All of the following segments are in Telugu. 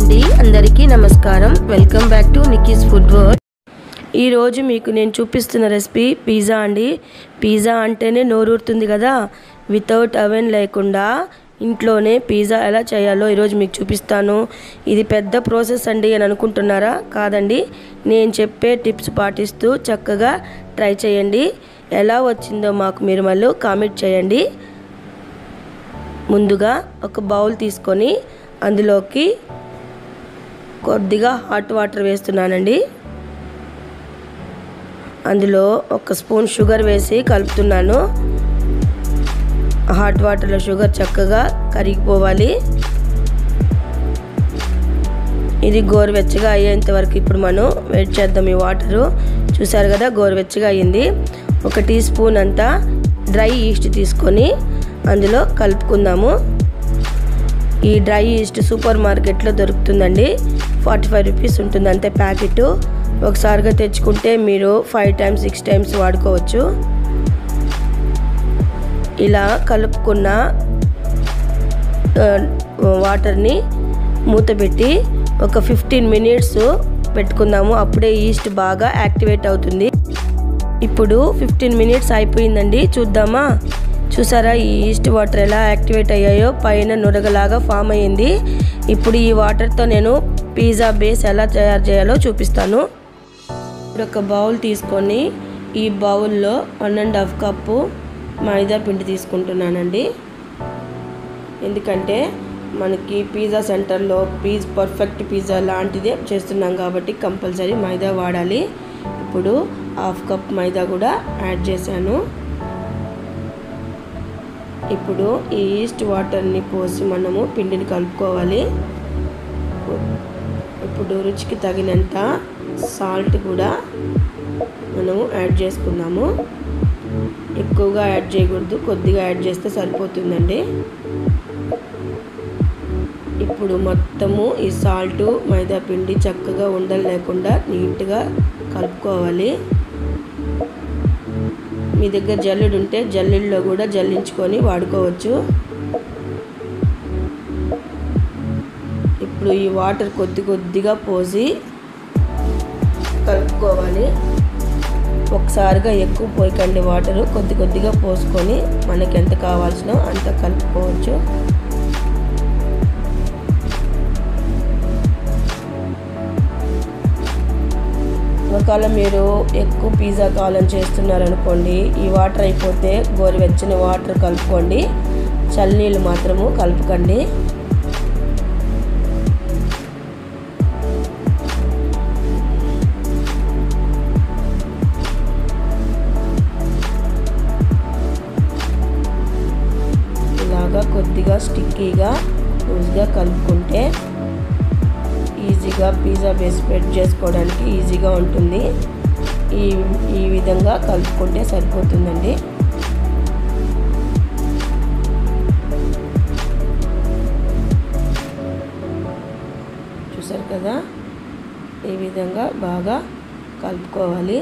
అండి అందరికీ నమస్కారం welcome back to Nikki's food world ఈరోజు మీకు నేను చూపిస్తున్న రెసిపీ పిజ్జా అండి పిజ్జా అంటేనే నోరూరుతుంది కదా వితౌట్ అవెన్ లేకుండా ఇంట్లోనే పిజ్జా ఎలా చేయాలో ఈరోజు మీకు చూపిస్తాను ఇది పెద్ద ప్రాసెస్ అండి అని అనుకుంటున్నారా కాదండి నేను చెప్పే టిప్స్ పాటిస్తూ చక్కగా ట్రై చేయండి ఎలా వచ్చిందో మాకు మీరు మళ్ళీ కామెంట్ చేయండి ముందుగా ఒక బౌల్ తీసుకొని అందులోకి కొద్దిగా హాట్ వాటర్ వేస్తున్నానండి అందులో ఒక స్పూన్ షుగర్ వేసి కలుపుతున్నాను హాట్ వాటర్లో షుగర్ చక్కగా కరిగిపోవాలి ఇది గోరువెచ్చగా అయ్యేంత వరకు ఇప్పుడు మనం వెయిట్ చేద్దాం ఈ వాటరు చూసారు కదా గోరువెచ్చగా అయ్యింది ఒక టీ స్పూన్ అంతా డ్రై ఈస్ట్ తీసుకొని అందులో కలుపుకుందాము ఈ డ్రై ఈస్ట్ సూపర్ మార్కెట్లో దొరుకుతుందండి ఫార్టీ ఫైవ్ రూపీస్ ఉంటుంది అంతే ప్యాకెట్ ఒకసారిగా తెచ్చుకుంటే మీరు ఫైవ్ టైమ్స్ సిక్స్ టైమ్స్ వాడుకోవచ్చు ఇలా కలుపుకున్న వాటర్ని మూత పెట్టి ఒక ఫిఫ్టీన్ మినిట్స్ పెట్టుకుందాము అప్పుడే ఈస్ట్ బాగా యాక్టివేట్ అవుతుంది ఇప్పుడు ఫిఫ్టీన్ మినిట్స్ అయిపోయిందండి చూద్దామా చూసారా ఈ ఈస్ట్ వాటర్ ఎలా యాక్టివేట్ అయ్యాయో పైన నురగలాగా ఫామ్ అయ్యింది ఇప్పుడు ఈ వాటర్తో నేను పిజ్జా బేస్ ఎలా తయారు చేయాలో చూపిస్తాను ఇప్పుడు ఒక బౌల్ తీసుకొని ఈ బౌల్లో వన్ అండ్ హాఫ్ కప్పు మైదా పిండి తీసుకుంటున్నానండి ఎందుకంటే మనకి పిజ్జా సెంటర్లో పీజ్ పర్ఫెక్ట్ పిజ్జా లాంటిదే చేస్తున్నాం కాబట్టి కంపల్సరీ మైదా వాడాలి ఇప్పుడు హాఫ్ కప్ మైదా కూడా యాడ్ చేశాను ఇప్పుడు ఈ ఈస్ట్ వాటర్ని పోసి మనము పిండిని కలుపుకోవాలి ఇప్పుడు రుచికి తగినంత సాల్ట్ కూడా మనము యాడ్ చేసుకున్నాము ఎక్కువగా యాడ్ చేయకూడదు కొద్దిగా యాడ్ చేస్తే సరిపోతుందండి ఇప్పుడు మొత్తము ఈ సాల్ట్ మైదా పిండి చక్కగా ఉండలు లేకుండా నీట్గా కలుపుకోవాలి మీ దగ్గర జల్లెడు ఉంటే జల్లెడలో కూడా జల్లించుకొని వాడుకోవచ్చు ఇప్పుడు ఈ వాటర్ కొద్ది కొద్దిగా పోసి కలుపుకోవాలి ఒకసారిగా ఎక్కువ పోయకండి వాటర్ కొద్ది కొద్దిగా పోసుకొని మనకి ఎంత కావాల్సినో అంత కలుపుకోవచ్చు ఒకవేళ మీరు ఎక్కువ పిజ్జా కావాలని చేస్తున్నారనుకోండి ఈ వాటర్ అయిపోతే గోరువెచ్చని వాటర్ కలుపుకోండి చల్లనీళ్ళు మాత్రము కలుపుకండి ఇలాగా కొద్దిగా స్టిక్కీగా లూజ్గా కలుపుకుంటే ఈజీగా పిజ్జా బేస్ స్ప్రెడ్ చేసుకోవడానికి ఈజీగా ఉంటుంది ఈ ఈ విధంగా కలుపుకుంటే సరిపోతుందండి చూసారు కదా ఈ విధంగా బాగా కలుపుకోవాలి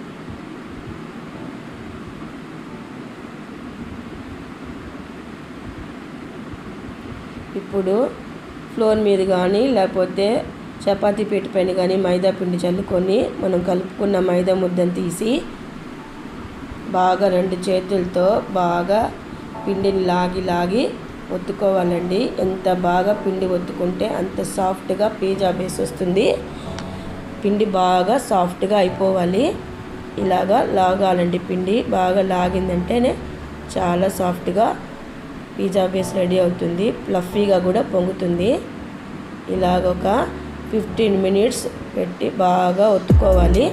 ఇప్పుడు ఫ్లోర్ మీద కానీ లేకపోతే చపాతీ పీట పైన కానీ మైదా పిండి చల్లుకొని మనం కలుపుకున్న మైదా ముద్దను తీసి బాగా రెండు చేతులతో బాగా పిండిని లాగి లాగి ఒత్తుకోవాలండి ఎంత బాగా పిండి ఒత్తుకుంటే అంత సాఫ్ట్గా పిజ్జా బేస్ వస్తుంది పిండి బాగా సాఫ్ట్గా అయిపోవాలి ఇలాగా లాగాలండి పిండి బాగా లాగిందంటేనే చాలా సాఫ్ట్గా పిజ్జా బేస్ రెడీ అవుతుంది ఫ్లఫీగా కూడా పొంగుతుంది ఇలాగ ఒక ఫిఫ్టీన్ మినిట్స్ పెట్టి బాగా ఒత్తుకోవాలి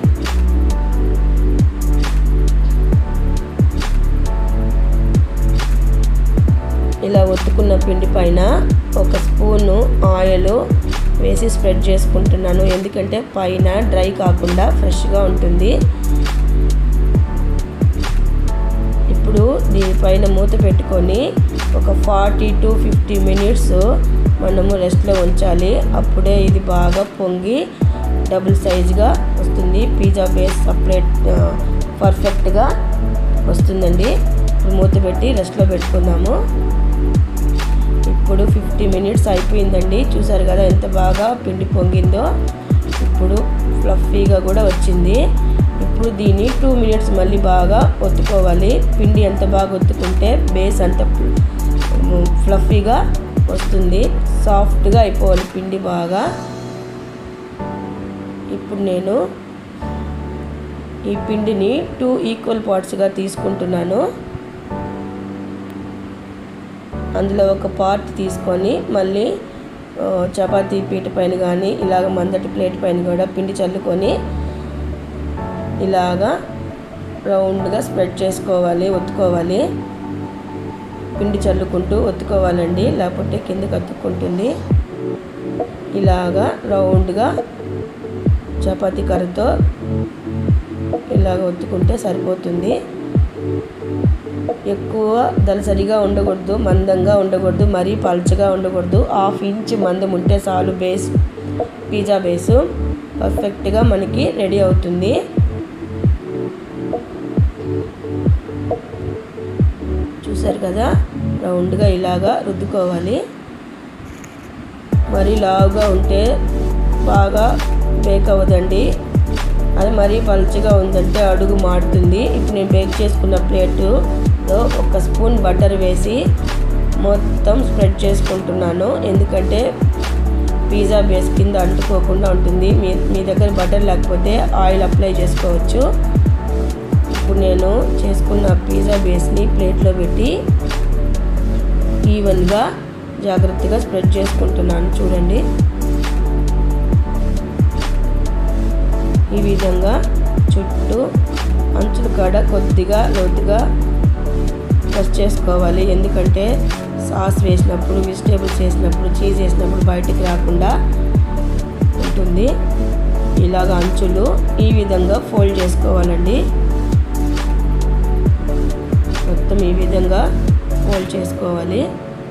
ఇలా ఒత్తుకున్న పిండి పైన ఒక స్పూను ఆయిల్ వేసి స్ప్రెడ్ చేసుకుంటున్నాను ఎందుకంటే పైన డ్రై కాకుండా ఫ్రెష్గా ఉంటుంది ఇప్పుడు దీనిపైన మూత పెట్టుకొని ఒక ఫార్టీ టు ఫిఫ్టీ మినిట్స్ మనము రెస్ట్లో ఉంచాలి అప్పుడే ఇది బాగా పొంగి డబుల్ సైజ్గా వస్తుంది పిజ్జా బేస్ సపరేట్ పర్ఫెక్ట్గా వస్తుందండి ఇప్పుడు మూత పెట్టి రెస్ట్లో పెట్టుకుందాము ఇప్పుడు ఫిఫ్టీ మినిట్స్ అయిపోయిందండి చూసారు కదా ఎంత బాగా పిండి పొంగిందో ఇప్పుడు ఫ్లఫీగా కూడా వచ్చింది ఇప్పుడు దీన్ని టూ మినిట్స్ మళ్ళీ బాగా ఒత్తుకోవాలి పిండి ఎంత బాగా ఒత్తుకుంటే బేస్ అంత ఫ్లఫీగా వస్తుంది సాఫ్ట్గా అయిపోవాలి పిండి బాగా ఇప్పుడు నేను ఈ పిండిని టూ ఈక్వల్ పార్ట్స్గా తీసుకుంటున్నాను అందులో ఒక పార్ట్ తీసుకొని మళ్ళీ ఆ, చపాతీ పీట పైన కానీ ఇలాగ మందటి ప్లేట్ పైన కూడా పిండి చల్లుకొని ఇలాగా రౌండ్గా స్ప్రెడ్ చేసుకోవాలి ఒత్తుకోవాలి పిండి చల్లుకుంటూ ఒత్తుకోవాలండి లేకపోతే కిందకి అతుక్కుంటుంది ఇలాగా రౌండ్గా చపాతీ కర్రతో ఇలాగ ఒత్తుకుంటే సరిపోతుంది ఎక్కువ దలసరిగా ఉండకూడదు మందంగా ఉండకూడదు మరీ పల్చగా ఉండకూడదు హాఫ్ ఇంచ్ మందం ఉంటే చాలు బేస్ పిజ్జా బేసు పర్ఫెక్ట్గా మనకి రెడీ అవుతుంది చూసారు కదా రౌండ్గా ఇలాగా రుద్దుకోవాలి మరీ లావుగా ఉంటే బాగా బేక్ అవ్వదండి అది మరీ పలుచగా ఉందంటే అడుగు మాడుతుంది ఇప్పుడు నేను బేక్ చేసుకున్న ప్లేటులో ఒక స్పూన్ బటర్ వేసి మొత్తం స్ప్రెడ్ చేసుకుంటున్నాను ఎందుకంటే పిజ్జా బేస్ కింద అంటుకోకుండా ఉంటుంది మీ మీ దగ్గర బటర్ లేకపోతే ఆయిల్ అప్లై చేసుకోవచ్చు ఇప్పుడు నేను చేసుకున్న పిజ్జా బేస్ని ప్లేట్లో పెట్టి ఈవెన్గా జాగ్రత్తగా స్ప్రెడ్ చేసుకుంటున్నాను చూడండి ఈ విధంగా చుట్టూ అంచుల కాడ కొద్దిగా లోతుగా ప్రెస్ చేసుకోవాలి ఎందుకంటే సాస్ వేసినప్పుడు వెజిటేబుల్స్ వేసినప్పుడు చీజ్ వేసినప్పుడు బయటికి రాకుండా ఉంటుంది ఇలాగ అంచులు ఈ విధంగా ఫోల్డ్ చేసుకోవాలండి మొత్తం ఈ విధంగా ఫోల్డ్ చేసుకోవాలి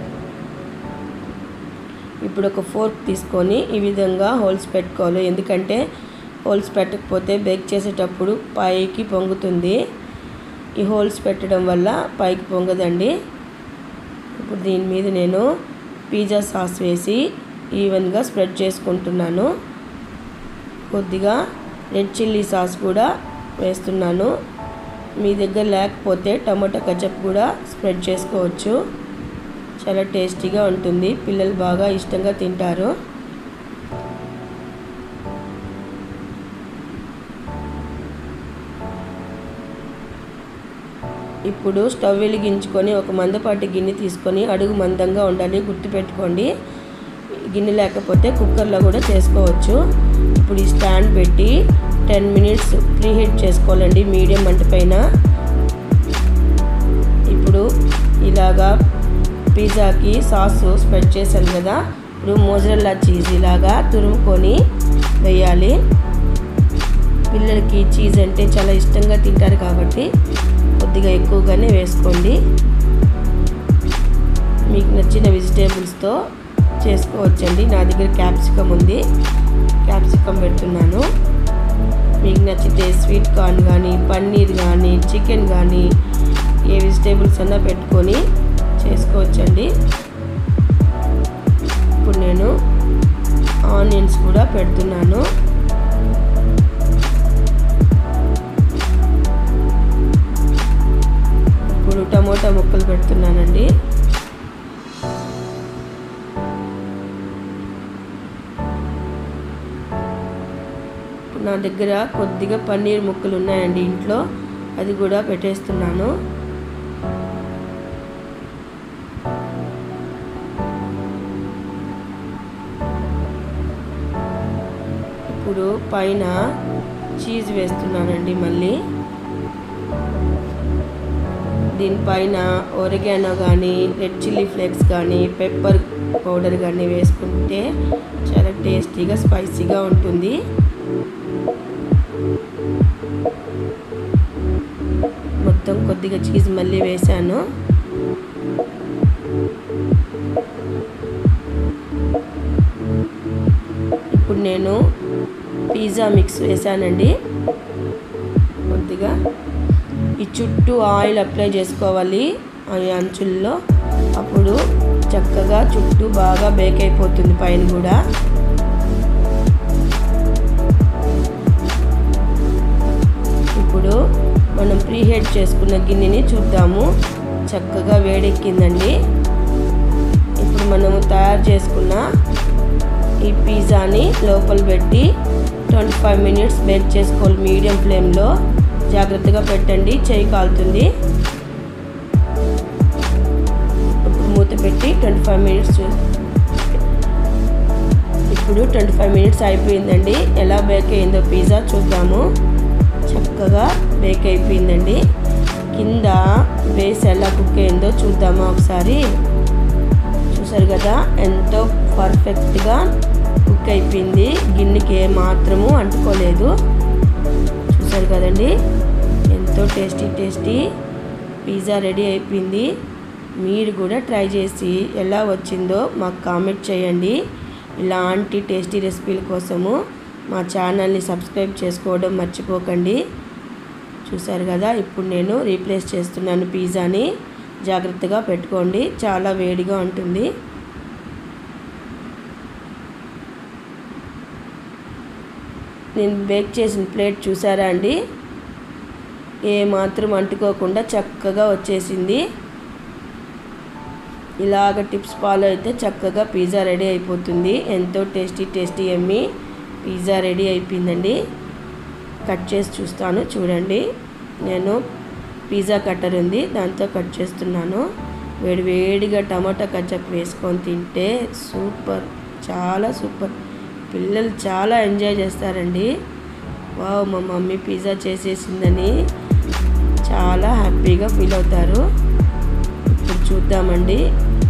ఇప్పుడు ఒక ఫోర్క్ తీసుకొని ఈ విధంగా హోల్స్ పెట్టుకోవాలి ఎందుకంటే హోల్స్ పెట్టకపోతే బేక్ చేసేటప్పుడు పైకి పొంగుతుంది ఈ హోల్స్ పెట్టడం వల్ల పైకి పొంగదండి ఇప్పుడు దీని మీద నేను పిజ్జా సాస్ వేసి ఈవెన్గా స్ప్రెడ్ చేసుకుంటున్నాను కొద్దిగా రెడ్ చిల్లీ సాస్ కూడా వేస్తున్నాను మీ దగ్గర లేకపోతే టమాటో కచప్ కూడా స్ప్రెడ్ చేసుకోవచ్చు చాలా టేస్టీగా ఉంటుంది పిల్లలు బాగా ఇష్టంగా తింటారు ఇప్పుడు స్టవ్ వెలిగించుకొని ఒక మందపాటి గిన్నె తీసుకొని అడుగు మందంగా ఉండాలి గుర్తుపెట్టుకోండి గిన్నె లేకపోతే కుక్కర్లో కూడా చేసుకోవచ్చు ఇప్పుడు ఈ స్టాండ్ పెట్టి టెన్ మినిట్స్ ప్రీహీట్ చేసుకోవాలండి మీడియం మంట పైన ఇప్పుడు ఇలాగా పిజ్జాకి సాస్ స్ప్రెడ్ చేశాను కదా ఇప్పుడు మోజరెల్లా చీజ్ ఇలాగా తురుముకొని వేయాలి పిల్లలకి చీజ్ అంటే చాలా ఇష్టంగా తింటారు కాబట్టి కొద్దిగా ఎక్కువగానే వేసుకోండి మీకు నచ్చిన వెజిటేబుల్స్తో చేసుకోవచ్చండి నా దగ్గర క్యాప్సికమ్ ఉంది క్యాప్సికమ్ పెడుతున్నాను మీకు నచ్చితే స్వీట్ కార్న్ కానీ పన్నీర్ కానీ చికెన్ కానీ ఏ వెజిటేబుల్స్ అన్నా పెట్టుకొని చేసుకోవచ్చండి ఇప్పుడు నేను ఆనియన్స్ కూడా పెడుతున్నాను ఇప్పుడు టమోటా ముక్కలు పెడుతున్నానండి ఇప్పుడు నా దగ్గర కొద్దిగా పన్నీర్ ముక్కలు ఉన్నాయండి ఇంట్లో అది కూడా పెట్టేస్తున్నాను ఇప్పుడు పైన చీజ్ వేస్తున్నానండి మళ్ళీ దీనిపైన ఒరిగానో కానీ రెడ్ చిల్లీ ఫ్లేక్స్ కానీ పెప్పర్ పౌడర్ కానీ వేసుకుంటే చాలా టేస్టీగా స్పైసీగా ఉంటుంది మొత్తం కొద్దిగా చీజ్ మళ్ళీ వేసాను ఇప్పుడు నేను పిజ్జా మిక్స్ వేసానండి కొద్దిగా ఈ చుట్టూ ఆయిల్ అప్లై చేసుకోవాలి ఆ అంచుల్లో అప్పుడు చక్కగా చుట్టూ బాగా బేక్ అయిపోతుంది పైన కూడా ఇప్పుడు మనం ప్రీహీట్ చేసుకున్న గిన్నెని చూద్దాము చక్కగా వేడెక్కిందండి ఇప్పుడు మనము తయారు చేసుకున్న ఈ పిజ్జాని లోపల పెట్టి ట్వంటీ ఫైవ్ మినిట్స్ బేక్ చేసుకోవాలి మీడియం ఫ్లేమ్లో జాగ్రత్తగా పెట్టండి చేయి కాలుతుంది ఇప్పుడు మూత పెట్టి ట్వంటీ ఫైవ్ మినిట్స్ ఇప్పుడు ట్వంటీ ఫైవ్ మినిట్స్ అయిపోయిందండి ఎలా బేక్ అయిందో పిజ్జా చూద్దాము చక్కగా బేక్ అయిపోయిందండి కింద బేస్ ఎలా కుక్ అయిందో చూద్దామా ఒకసారి చూసారు కదా ఎంతో పర్ఫెక్ట్గా కుక్ అయిపోయింది గిన్నెకి ఏ మాత్రము అంటుకోలేదు చూసారు కదండి ఎంతో టేస్టీ టేస్టీ పిజ్జా రెడీ అయిపోయింది మీరు కూడా ట్రై చేసి ఎలా వచ్చిందో మాకు కామెంట్ చేయండి ఇలాంటి టేస్టీ రెసిపీల కోసము మా ఛానల్ని సబ్స్క్రైబ్ చేసుకోవడం మర్చిపోకండి చూసారు కదా ఇప్పుడు నేను రీప్లేస్ చేస్తున్నాను పిజ్జాని జాగ్రత్తగా పెట్టుకోండి చాలా వేడిగా ఉంటుంది నేను బేక్ చేసిన ప్లేట్ చూసారా అండి ఏ మాత్రం అంటుకోకుండా చక్కగా వచ్చేసింది ఇలాగ టిప్స్ ఫాలో అయితే చక్కగా పిజ్జా రెడీ అయిపోతుంది ఎంతో టేస్టీ టేస్టీ ఎమ్మి పిజ్జా రెడీ అయిపోయిందండి కట్ చేసి చూస్తాను చూడండి నేను పిజ్జా కట్టర్ ఉంది దాంతో కట్ చేస్తున్నాను వేడి వేడిగా టమాటా కచ్చప్ వేసుకొని తింటే సూపర్ చాలా సూపర్ పిల్లలు చాలా ఎంజాయ్ చేస్తారండి వావ్ మా మమ్మీ పిజ్జా చేసేసిందని చాలా హ్యాపీగా ఫీల్ అవుతారు ఇప్పుడు చూద్దామండి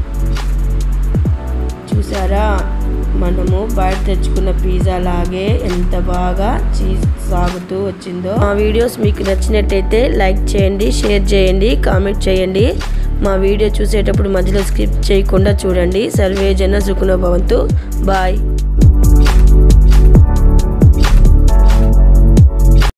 చూసారా మనము బయట తెచ్చుకున్న పిజ్జా లాగే ఎంత బాగా చీజ్ సాగుతూ వచ్చిందో మా వీడియోస్ మీకు నచ్చినట్టయితే లైక్ చేయండి షేర్ చేయండి కామెంట్ చేయండి మా వీడియో చూసేటప్పుడు మధ్యలో స్కిప్ చేయకుండా చూడండి సర్వే జన సుఖనో భవంతు బాయ్